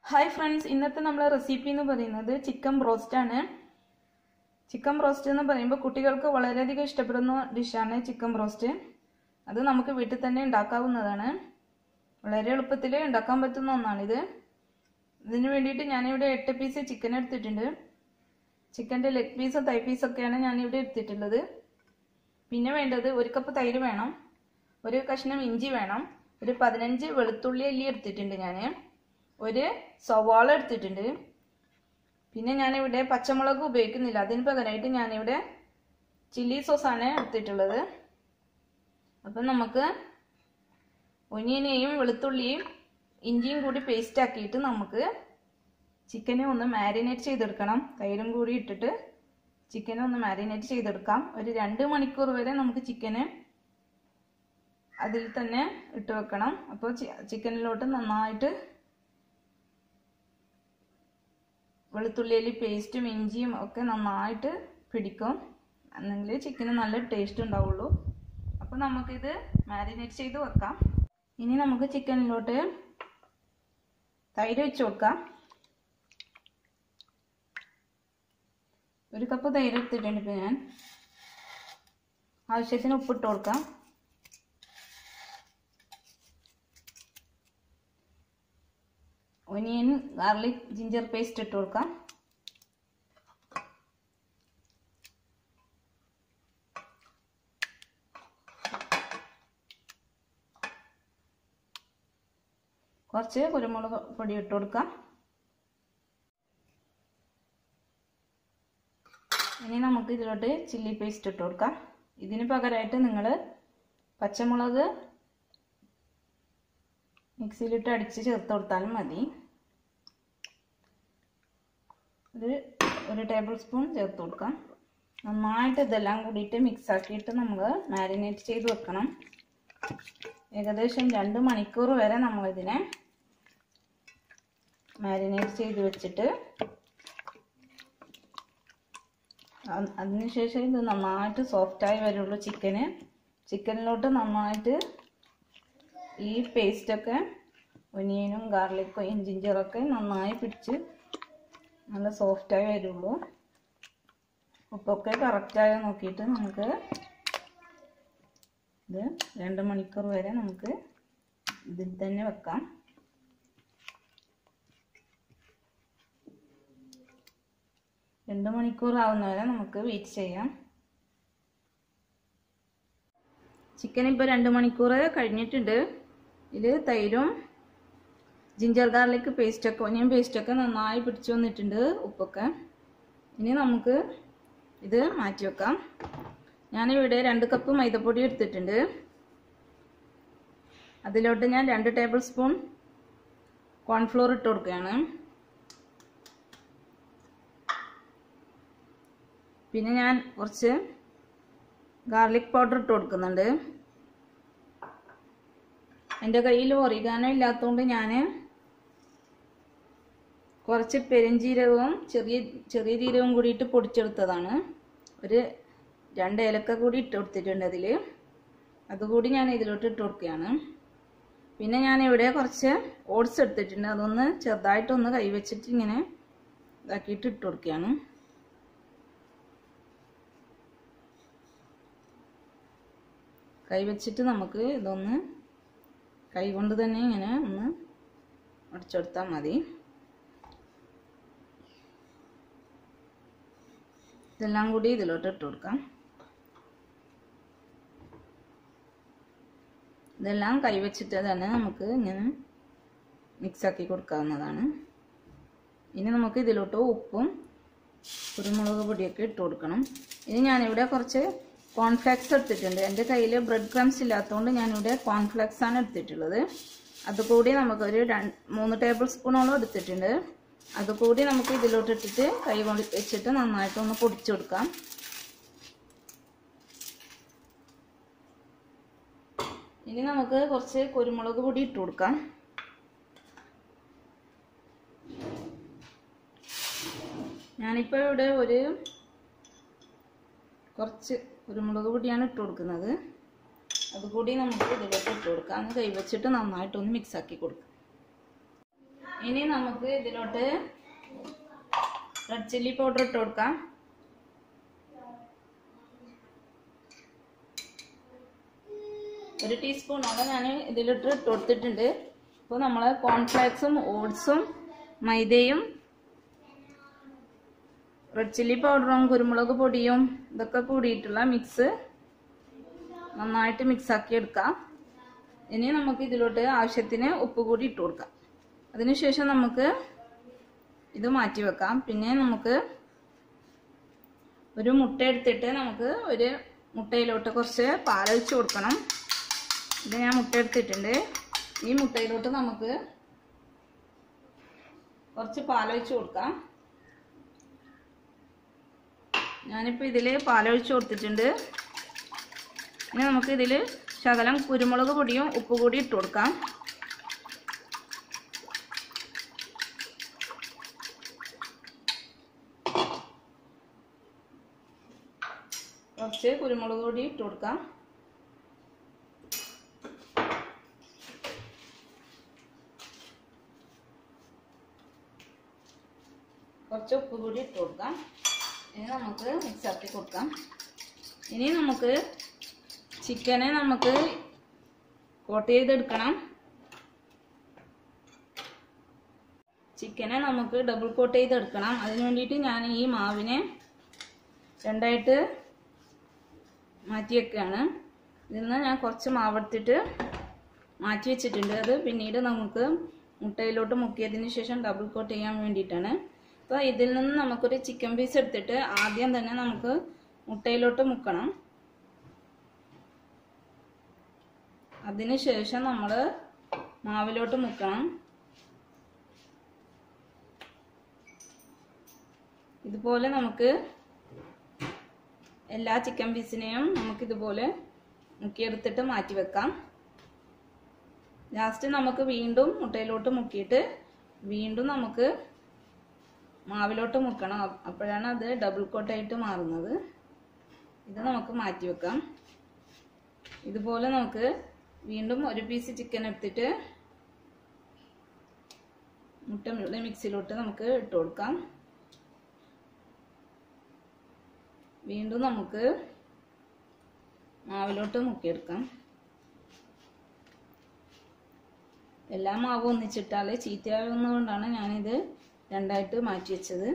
hi friends ഇന്നത്തെ നമ്മളെ recipe എന്ന് പറയുന്നത് ചിക്കൻ ബ്രോസ്റ്റ് ആണ് ചിക്കൻ ബ്രോസ്റ്റ് എന്ന് പറയുമ്പോൾ കുട്ടികൾക്ക് വളരെയധികം ഇഷ്ടപ്പെടുന്ന ഡിഷാണ് ചിക്കൻ ബ്രോസ്റ്റ് അത് നമുക്ക് വീട്ടിൽ തന്നെ ഉണ്ടാക്കാവുന്നതാണ് വളരെ എളുപ്പത്തിൽ ഉണ്ടാക്കാൻ പറ്റുന്ന ഒന്നാണിത് ഇതിന് വേണ്ടിയിട്ട് ഞാനിവിടെ എട്ട് പീസ് ചിക്കൻ എടുത്തിട്ടുണ്ട് ചിക്കൻ്റെ ലെഗ് പീസും തൈ പീസൊക്കെയാണ് ഞാനിവിടെ എടുത്തിട്ടുള്ളത് പിന്നെ വേണ്ടത് ഒരു കപ്പ് തൈര് വേണം ഒരു കഷ്ണം ഇഞ്ചി വേണം ഒരു പതിനഞ്ച് വെളുത്തുള്ളി അല്ലി എടുത്തിട്ടുണ്ട് ഞാൻ ഒരു സവാള എടുത്തിട്ടുണ്ട് പിന്നെ ഞാനിവിടെ പച്ചമുളക് ഉപയോഗിക്കുന്നില്ല അതിന് പകരമായിട്ട് ഞാനിവിടെ ചില്ലി സോസാണ് എടുത്തിട്ടുള്ളത് അപ്പം നമുക്ക് ഒനിയനെയും വെളുത്തുള്ളിയും ഇഞ്ചിയും കൂടി പേസ്റ്റ് ആക്കിയിട്ട് നമുക്ക് ചിക്കനെ ഒന്ന് മാരിനേറ്റ് ചെയ്തെടുക്കണം തൈരും കൂടി ഇട്ടിട്ട് ചിക്കനെ ഒന്ന് മാരിനേറ്റ് ചെയ്തെടുക്കാം ഒരു രണ്ട് മണിക്കൂർ വരെ നമുക്ക് ചിക്കന് അതിൽ തന്നെ ഇട്ട് വെക്കണം അപ്പോൾ ചിക്കനിലോട്ട് നന്നായിട്ട് വെളുത്തുള്ളിയിൽ പേസ്റ്റും ഇഞ്ചിയും ഒക്കെ നന്നായിട്ട് പിടിക്കും എന്നെങ്കിൽ ചിക്കന് നല്ല ടേസ്റ്റ് ഉണ്ടാവുള്ളൂ അപ്പോൾ നമുക്കിത് മാരിനേറ്റ് ചെയ്ത് വെക്കാം ഇനി നമുക്ക് ചിക്കനിലോട്ട് തൈര് വെച്ച് കൊടുക്കാം ഒരു കപ്പ് തൈര് എടുത്തിട്ടുണ്ട് ഇപ്പോൾ ഞാൻ ആവശ്യത്തിന് ഉപ്പിട്ട് കൊടുക്കാം ഒനിയൻ ഗാർലിക് ജിഞ്ചർ പേസ്റ്റ് ഇട്ട് കൊടുക്കാം കുറച്ച് കുരുമുളക് പൊടി ഇട്ട് കൊടുക്കാം ഇനി നമുക്ക് ഇതിലോട്ട് ചില്ലി പേസ്റ്റ് ഇട്ട് കൊടുക്കാം ഇതിന് പകരമായിട്ട് നിങ്ങൾ പച്ചമുളക് മിക്സിയിലിട്ട് അടിച്ച് ചേർത്ത് കൊടുത്താലും മതി ഒരു ഒരു ടേബിൾ സ്പൂൺ ചേർത്ത് കൊടുക്കാം നന്നായിട്ട് ഇതെല്ലാം കൂടിയിട്ട് മിക്സ് ആക്കിയിട്ട് നമ്മൾ മാരിനേറ്റ് ചെയ്ത് വെക്കണം ഏകദേശം രണ്ട് മണിക്കൂർ വരെ നമ്മളിതിനെ മാരിനേറ്റ് ചെയ്ത് വെച്ചിട്ട് അതിനുശേഷം ഇത് നന്നായിട്ട് സോഫ്റ്റായി വരുള്ളൂ ചിക്കന് ചിക്കനിലോട്ട് നന്നായിട്ട് ഈ പേസ്റ്റൊക്കെ ഒനിയനും ഗാർലിക്കും ഇഞ്ചിഞ്ചറൊക്കെ നന്നായി പിടിച്ച് നല്ല സോഫ്റ്റായി വരുള്ളൂ ഉപ്പൊക്കെ കറക്റ്റായി നോക്കിയിട്ട് നമുക്ക് ഇത് രണ്ട് മണിക്കൂർ വരെ നമുക്ക് ഇതിൽ തന്നെ വെക്കാം രണ്ട് മണിക്കൂർ ആവുന്ന വരെ നമുക്ക് വെയിറ്റ് ചെയ്യാം ചിക്കൻ ഇപ്പോൾ രണ്ട് മണിക്കൂർ കഴിഞ്ഞിട്ടുണ്ട് ഇതിൽ തൈരും ജിഞ്ചർ ഗാർലിക് പേസ്റ്റൊക്കെ ഒനിയൻ പേസ്റ്റൊക്കെ നന്നായി പിടിച്ചു വന്നിട്ടുണ്ട് ഉപ്പൊക്കെ ഇനി നമുക്ക് ഇത് മാറ്റി വെക്കാം ഞാനിവിടെ രണ്ട് കപ്പ് മൈദപ്പൊടി എടുത്തിട്ടുണ്ട് അതിലോട്ട് ഞാൻ രണ്ട് ടേബിൾ സ്പൂൺ കോൺഫ്ലോർ ഇട്ട് കൊടുക്കുകയാണ് പിന്നെ ഞാൻ കുറച്ച് ഗാർലിക് പൗഡർ ഇട്ട് കൊടുക്കുന്നുണ്ട് എൻ്റെ കയ്യിൽ ഒറിഗാനോ ഇല്ലാത്തതുകൊണ്ട് ഞാൻ കുറച്ച് പെരുംജീരകവും ചെറിയ ചെറിയ ജീരകവും കൂടിയിട്ട് പൊടിച്ചെടുത്തതാണ് ഒരു രണ്ട് ഏലക്ക കൂടി ഇട്ട് കൊടുത്തിട്ടുണ്ട് അതിൽ അതുകൂടി ഞാൻ ഇതിലോട്ട് ഇട്ട് കൊടുക്കുകയാണ് പിന്നെ ഞാൻ ഇവിടെ കുറച്ച് ഓട്സ് എടുത്തിട്ടുണ്ട് അതൊന്ന് ചെറുതായിട്ടൊന്ന് കൈവച്ചിട്ട് ഇങ്ങനെ ഇതാക്കിയിട്ട് ഇട്ട് കൊടുക്കുകയാണ് കൈവച്ചിട്ട് നമുക്ക് ഇതൊന്ന് കൈ കൊണ്ട് തന്നെ ഇങ്ങനെ ഒന്ന് അടിച്ചെടുത്താൽ മതി ഇതെല്ലാം കൂടി ഇതിലോട്ട് ഇട്ട് കൊടുക്കാം ഇതെല്ലാം കൈവച്ചിട്ട് തന്നെ നമുക്ക് ഇങ്ങനെ മിക്സാക്കി കൊടുക്കാവുന്നതാണ് ഇനി നമുക്ക് ഇതിലോട്ട് ഉപ്പും കുരുമുളക് പൊടിയൊക്കെ ഇട്ട് കൊടുക്കണം ഇനി ഞാനിവിടെ കുറച്ച് കോൺഫ്ലെക്സ് എടുത്തിട്ടുണ്ട് എൻ്റെ കയ്യിൽ ബ്രെഡ് ക്രംസ് ഇല്ലാത്തതുകൊണ്ട് ഞാനിവിടെ കോൺഫ്ലെക്സ് ആണ് എടുത്തിട്ടുള്ളത് അതുകൂടി നമുക്കൊരു രണ്ട് മൂന്ന് ടേബിൾ സ്പൂണോളം എടുത്തിട്ടുണ്ട് അതുകൂടി നമുക്ക് ഇതിലോട്ട് ഇട്ടിട്ട് കൈ കൊണ്ട് വെച്ചിട്ട് നന്നായിട്ടൊന്ന് പൊടിച്ചു കൊടുക്കാം ഇനി നമുക്ക് കുറച്ച് കുരുമുളക് പൊടി ഇട്ട് കൊടുക്കാം ഞാനിപ്പോൾ ഇവിടെ ഒരു കുറച്ച് കുരുമുളക് പൊടിയാണ് ഇട്ട് കൊടുക്കുന്നത് അതുകൂടി നമുക്ക് ഇതിലോട്ട് ഇട്ട് കൊടുക്കാം ഒന്ന് കൈവച്ചിട്ട് നന്നായിട്ടൊന്ന് മിക്സ് ആക്കി കൊടുക്കാം ഇനി നമുക്ക് ഇതിലോട്ട് റെഡ് ചില്ലി പൗഡർ ഇട്ട് കൊടുക്കാം ഒരു ടീസ്പൂണോളം ഞാൻ ഇതിലിട്ട് ഇട്ട് കൊടുത്തിട്ടുണ്ട് അപ്പോൾ നമ്മൾ കോൺഫ്ലേക്സും ഓട്സും മൈദയും റെഡ് ചില്ലി പൗഡറും കുരുമുളക് പൊടിയും ഇതൊക്കെ കൂടിയിട്ടുള്ള മിക്സ് നന്നായിട്ട് മിക്സ് ആക്കി എടുക്കാം ഇനി നമുക്ക് ഇതിലോട്ട് ആവശ്യത്തിന് ഉപ്പ് കൂടി ഇട്ട് കൊടുക്കാം അതിനുശേഷം നമുക്ക് ഇത് മാറ്റി വെക്കാം പിന്നെ നമുക്ക് ഒരു മുട്ട എടുത്തിട്ട് നമുക്ക് ഒരു മുട്ടയിലോട്ട് കുറച്ച് പാലൊഴിച്ച് കൊടുക്കണം ഇത് ഞാൻ മുട്ട എടുത്തിട്ടുണ്ട് ഈ മുട്ടയിലോട്ട് നമുക്ക് കുറച്ച് പാലൊഴിച്ച് കൊടുക്കാം ഞാനിപ്പോൾ ഇതിൽ പാലൊഴിച്ച് കൊടുത്തിട്ടുണ്ട് ഇനി നമുക്ക് ഇതിൽ ശകലം കുരുമുളക് പൊടിയും ഉപ്പ് കൂടി ഇട്ട് കൊടുക്കാം കുറച്ച് കുരുമുളക് പൊടി ഇട്ട് കൊടുക്കാം കുറച്ച് ഉപ്പ് കൂടി ഇട്ട് കൊടുക്കാം ഇനി നമുക്ക് മിക്സ് ആക്കി കൊടുക്കാം ഇനി നമുക്ക് ചിക്കനെ നമുക്ക് കോട്ട് ചെയ്തെടുക്കണം ചിക്കനെ നമുക്ക് ഡബിൾ കോട്ട് ചെയ്തെടുക്കണം അതിന് വേണ്ടിയിട്ട് ഞാൻ ഈ മാവിനെ രണ്ടായിട്ട് മാറ്റി വെക്കുകയാണ് ഇതിൽ നിന്ന് ഞാൻ കുറച്ച് മാവെടുത്തിട്ട് മാറ്റി വെച്ചിട്ടുണ്ട് അത് പിന്നീട് നമുക്ക് മുട്ടയിലോട്ട് മുക്കിയതിന് ശേഷം ഡബിൾ കോട്ട് ചെയ്യാൻ വേണ്ടിയിട്ടാണ് അപ്പോൾ ഇതിൽ നിന്ന് നമുക്കൊരു ചിക്കൻ പീസ് എടുത്തിട്ട് ആദ്യം തന്നെ നമുക്ക് മുട്ടയിലോട്ട് മുക്കണം അതിന് ശേഷം നമ്മൾ മാവിലോട്ട് മുക്കണം ഇതുപോലെ നമുക്ക് എല്ലാ ചിക്കൻ പീസിനെയും നമുക്കിതുപോലെ മുക്കിയെടുത്തിട്ട് മാറ്റി വെക്കാം ലാസ്റ്റ് നമുക്ക് വീണ്ടും മുട്ടയിലോട്ട് മുക്കിയിട്ട് വീണ്ടും നമുക്ക് മാവിലോട്ട് മുക്കണം അപ്പ- അപ്പോഴാണ് അത് ഡബിൾ കോട്ടായിട്ട് മാറുന്നത് ഇത് നമുക്ക് മാറ്റി വെക്കാം ഇതുപോലെ നമുക്ക് വീണ്ടും ഒരു പീസ് ചിക്കൻ എടുത്തിട്ട് മുട്ട മിക്സിയിലോട്ട് നമുക്ക് ഇട്ട് കൊടുക്കാം വീണ്ടും നമുക്ക് മാവിലോട്ട് മുക്കിയെടുക്കാം എല്ലാ മാവും ഒന്നിച്ചിട്ടാൽ ചീത്തയാവുന്നതുകൊണ്ടാണ് ഞാനിത് രണ്ടായിട്ട് മാറ്റി വെച്ചത്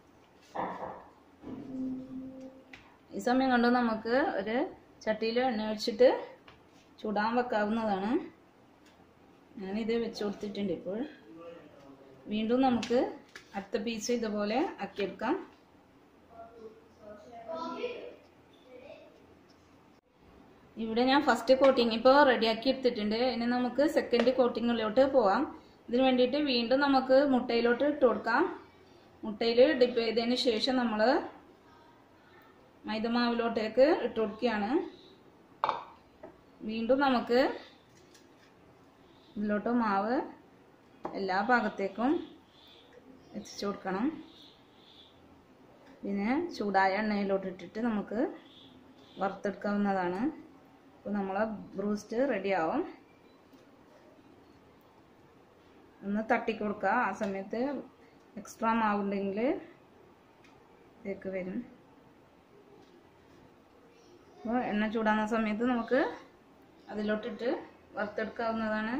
ഈ സമയം കൊണ്ട് നമുക്ക് ഒരു ചട്ടിയിൽ എണ്ണ ഒഴിച്ചിട്ട് ചൂടാൻ വെക്കാവുന്നതാണ് ഞാനിത് വെച്ച് കൊടുത്തിട്ടുണ്ട് ഇപ്പോൾ വീണ്ടും നമുക്ക് അടുത്ത പീസ് ഇതുപോലെ ആക്കിയെടുക്കാം ഇവിടെ ഞാൻ ഫസ്റ്റ് കോട്ടിങ് ഇപ്പോൾ റെഡിയാക്കി എടുത്തിട്ടുണ്ട് ഇനി നമുക്ക് സെക്കൻഡ് കോട്ടിങ്ങിലോട്ട് പോവാം ഇതിന് വേണ്ടിയിട്ട് വീണ്ടും നമുക്ക് മുട്ടയിലോട്ട് ഇട്ട് കൊടുക്കാം മുട്ടയിൽ ഡിപ്പ് ചെയ്തതിന് ശേഷം നമ്മൾ മൈദമാവിലോട്ടേക്ക് ഇട്ട് കൊടുക്കുകയാണ് വീണ്ടും നമുക്ക് ഇതിലോട്ട് മാവ് എല്ലാ ഭാഗത്തേക്കും എത്തിച്ചു കൊടുക്കണം പിന്നെ ചൂടായ എണ്ണയിലോട്ട് ഇട്ടിട്ട് നമുക്ക് വറുത്തെടുക്കാവുന്നതാണ് അപ്പോൾ നമ്മളെ ബ്രൂസ്റ്റ് റെഡിയാവും ഒന്ന് തട്ടി കൊടുക്കുക ആ സമയത്ത് എക്സ്ട്രാ മാവുണ്ടെങ്കിൽ ഇതേക്ക് വരും അപ്പോൾ എണ്ണ ചൂടാകുന്ന സമയത്ത് നമുക്ക് അതിലോട്ടിട്ട് വറുത്തെടുക്കാവുന്നതാണ്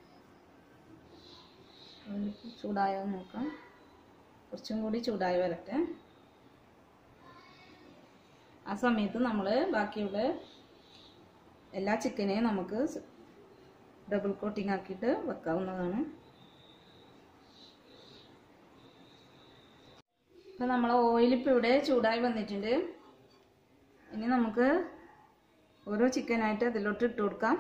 അതിലേക്ക് ചൂടായോ എന്ന് നോക്കാം കുറച്ചും കൂടി ചൂടായി വരട്ടെ ആ സമയത്ത് നമ്മൾ ബാക്കിയുള്ള എല്ലാ ചിക്കനെയും നമുക്ക് ഡബിൾ കോട്ടിംഗ് ആക്കിയിട്ട് വെക്കാവുന്നതാണ് ഇപ്പം നമ്മൾ ഓയിൽ ഇപ്പോൾ ഇവിടെ ചൂടായി വന്നിട്ടുണ്ട് ഇനി നമുക്ക് ഓരോ ചിക്കനായിട്ട് അതിലോട്ട് ഇട്ട് കൊടുക്കാം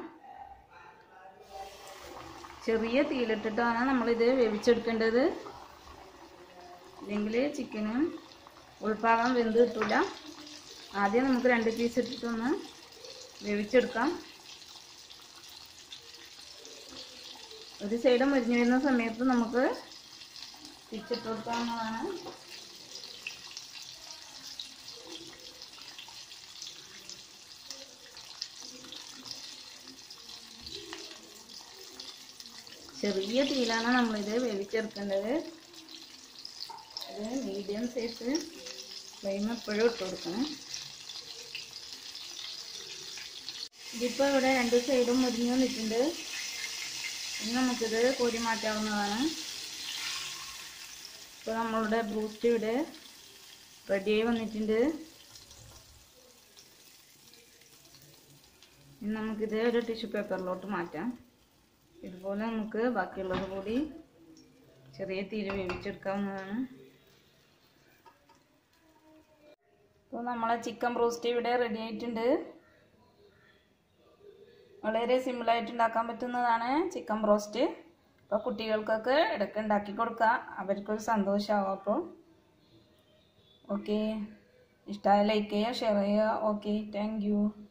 ചെറിയ തീയിലിട്ടിട്ടാണ് നമ്മളിത് വേവിച്ചെടുക്കേണ്ടത് ഇല്ലെങ്കിൽ ചിക്കന് ഉൾഭാഗം വെന്ത് കിട്ടില്ല ആദ്യം നമുക്ക് രണ്ട് പീസ് ഇട്ടിട്ടൊന്ന് വേവിച്ചെടുക്കാം ഒരു സൈഡ് മുരിഞ്ഞു വരുന്ന സമയത്ത് നമുക്ക് തിരിച്ചിട്ട് കൊടുക്കാവുന്നതാണ് ചെറിയ തീയിലാണ് നമ്മളിത് വേവിച്ചെടുക്കേണ്ടത് ഇത് മീഡിയം സൈസ് ഫ്ലെയിം എപ്പോഴും ഇട്ട് കൊടുക്കണം ഇതിപ്പോൾ ഇവിടെ രണ്ട് സൈഡും മുരിഞ്ഞ് വന്നിട്ടുണ്ട് ഇനി നമുക്കിത് കോരി മാറ്റാവുന്നതാണ് ഇപ്പോൾ നമ്മളുടെ ബ്രൂസ്റ്റ് ഇവിടെ റെഡിയായി വന്നിട്ടുണ്ട് ഇനി നമുക്കിത് ഒരു ടിഷ്യൂ പേപ്പറിലോട്ട് മാറ്റാം ഇതുപോലെ നമുക്ക് ബാക്കിയുള്ളത് കൂടി ചെറിയ തീര് വേവിച്ചെടുക്കാവുന്നതാണ് ഇപ്പോൾ നമ്മളെ ചിക്കൻ ബ്രോസ്റ്റ് ഇവിടെ റെഡി ആയിട്ടുണ്ട് വളരെ സിമ്പിളായിട്ട് ഉണ്ടാക്കാൻ പറ്റുന്നതാണ് ചിക്കൻ ബ്രോസ്റ്റ് അപ്പോൾ കുട്ടികൾക്കൊക്കെ ഇടയ്ക്ക് ഉണ്ടാക്കി കൊടുക്കുക അവർക്കൊരു സന്തോഷമാവും അപ്പോൾ ഓക്കെ ഇഷ്ടമായ ലൈക്ക് ചെയ്യുക ഷെയർ ചെയ്യുക ഓക്കെ താങ്ക് യു